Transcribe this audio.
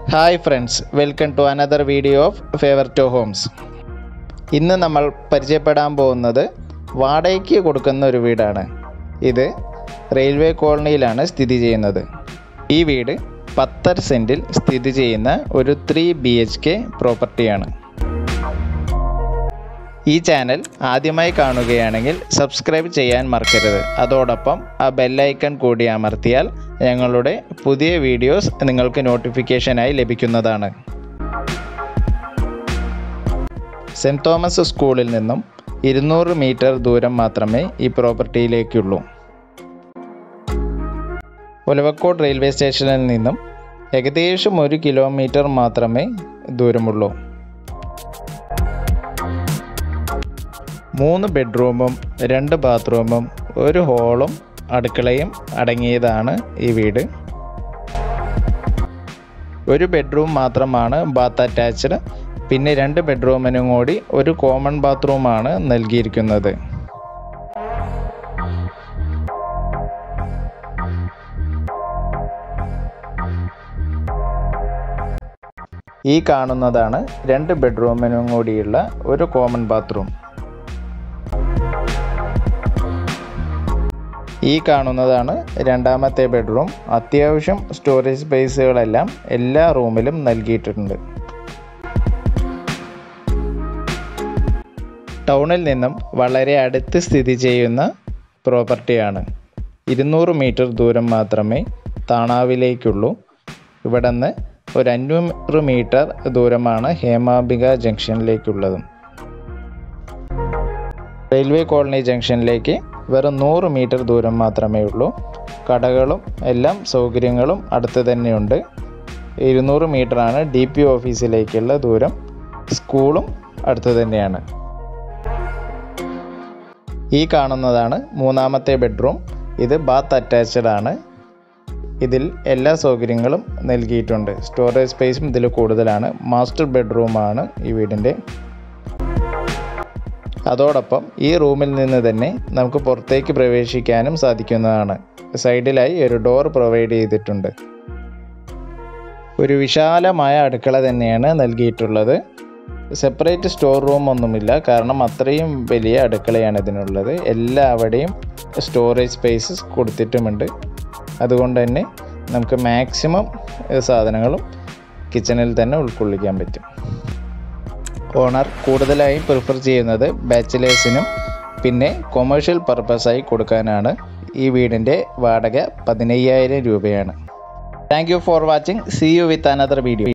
hi friends welcome to another video of favour to homes ഇന്ന് നമ്മൾ പരിചയപ്പെടാൻ പോകുന്നത് വാടകയ്ക്ക് കൊടുക്കുന്ന ഒരു വീടാണ് ഇത് റെയിൽവേ കോളനിയിലാണ് സ്ഥിതി ചെയ്യുന്നത് ഈ വീട് പത്തര സെൻറ്റിൽ സ്ഥിതി ചെയ്യുന്ന ഒരു ത്രീ ബി എച്ച് കെ പ്രോപ്പർട്ടിയാണ് ഈ ചാനൽ ആദ്യമായി കാണുകയാണെങ്കിൽ സബ്സ്ക്രൈബ് ചെയ്യാൻ മറക്കരുത് അതോടൊപ്പം ആ ബെല്ലൈക്കൺ കൂടി അമർത്തിയാൽ ഞങ്ങളുടെ പുതിയ വീഡിയോസ് നിങ്ങൾക്ക് നോട്ടിഫിക്കേഷനായി ലഭിക്കുന്നതാണ് സെൻറ് തോമസ് സ്കൂളിൽ നിന്നും ഇരുന്നൂറ് മീറ്റർ ദൂരം മാത്രമേ ഈ പ്രോപ്പർട്ടിയിലേക്കുള്ളൂ ഒലവക്കോട് റെയിൽവേ സ്റ്റേഷനിൽ നിന്നും ഏകദേശം ഒരു കിലോമീറ്റർ മാത്രമേ ദൂരമുള്ളൂ മൂന്ന് ബെഡ്റൂമും രണ്ട് ബാത്റൂമും ഒരു ഹോളും അടുക്കളയും അടങ്ങിയതാണ് ഈ വീട് ഒരു ബെഡ്റൂം മാത്രമാണ് ബാത്ത് അറ്റാച്ച്ഡ് പിന്നെ രണ്ട് ബെഡ്റൂമിനും കൂടി ഒരു കോമൺ ബാത്റൂമാണ് നൽകിയിരിക്കുന്നത് ഈ കാണുന്നതാണ് രണ്ട് ബെഡ്റൂമിനും കൂടിയുള്ള ഒരു കോമൺ ബാത്റൂം ഈ കാണുന്നതാണ് രണ്ടാമത്തെ ബെഡ്റൂം അത്യാവശ്യം സ്റ്റോറേജ് സ്പേസുകളെല്ലാം എല്ലാ റൂമിലും നൽകിയിട്ടുണ്ട് ടൗണിൽ നിന്നും വളരെ അടുത്ത് സ്ഥിതി ചെയ്യുന്ന പ്രോപ്പർട്ടിയാണ് ഇരുന്നൂറ് മീറ്റർ ദൂരം മാത്രമേ താണാവിലേക്കുള്ളൂ ഇവിടെ നിന്ന് ഒരു അഞ്ഞൂറ് മീറ്റർ ദൂരമാണ് ഹേമാംബിക ജംഗ്ഷനിലേക്കുള്ളതും റെയിൽവേ കോളനി ജംഗ്ഷനിലേക്ക് വെറും നൂറ് മീറ്റർ ദൂരം മാത്രമേ ഉള്ളൂ കടകളും എല്ലാം സൗകര്യങ്ങളും അടുത്ത് തന്നെയുണ്ട് ഇരുന്നൂറ് മീറ്ററാണ് ഡി പി ഓഫീസിലേക്കുള്ള ദൂരം സ്കൂളും അടുത്ത് തന്നെയാണ് ഈ കാണുന്നതാണ് മൂന്നാമത്തെ ബെഡ്റൂം ഇത് ബാത്ത് അറ്റാച്ച്ഡ് ആണ് ഇതിൽ എല്ലാ സൗകര്യങ്ങളും നൽകിയിട്ടുണ്ട് സ്റ്റോറേജ് സ്പേസും ഇതിൽ കൂടുതലാണ് മാസ്റ്റർ ബെഡ്റൂമാണ് ഈ വീടിൻ്റെ അതോടൊപ്പം ഈ റൂമിൽ നിന്ന് തന്നെ നമുക്ക് പുറത്തേക്ക് പ്രവേശിക്കാനും സാധിക്കുന്നതാണ് സൈഡിലായി ഒരു ഡോർ പ്രൊവൈഡ് ചെയ്തിട്ടുണ്ട് ഒരു വിശാലമായ അടുക്കള തന്നെയാണ് നൽകിയിട്ടുള്ളത് സെപ്പറേറ്റ് സ്റ്റോർ റൂം ഒന്നുമില്ല കാരണം അത്രയും വലിയ അടുക്കളയാണ് ഇതിനുള്ളത് എല്ലാവിടെയും സ്റ്റോറേജ് സ്പേസസ് കൊടുത്തിട്ടുമുണ്ട് അതുകൊണ്ട് തന്നെ നമുക്ക് മാക്സിമം സാധനങ്ങളും കിച്ചണിൽ തന്നെ ഉൾക്കൊള്ളിക്കാൻ പറ്റും ഓണർ കൂടുതലായും പ്രിഫർ ചെയ്യുന്നത് ബാച്ചിലേഴ്സിനും പിന്നെ കൊമേഴ്ഷ്യൽ പർപ്പസായി കൊടുക്കാനാണ് ഈ വീടിൻ്റെ വാടക പതിനയ്യായിരം രൂപയാണ് thank you for watching see you with another video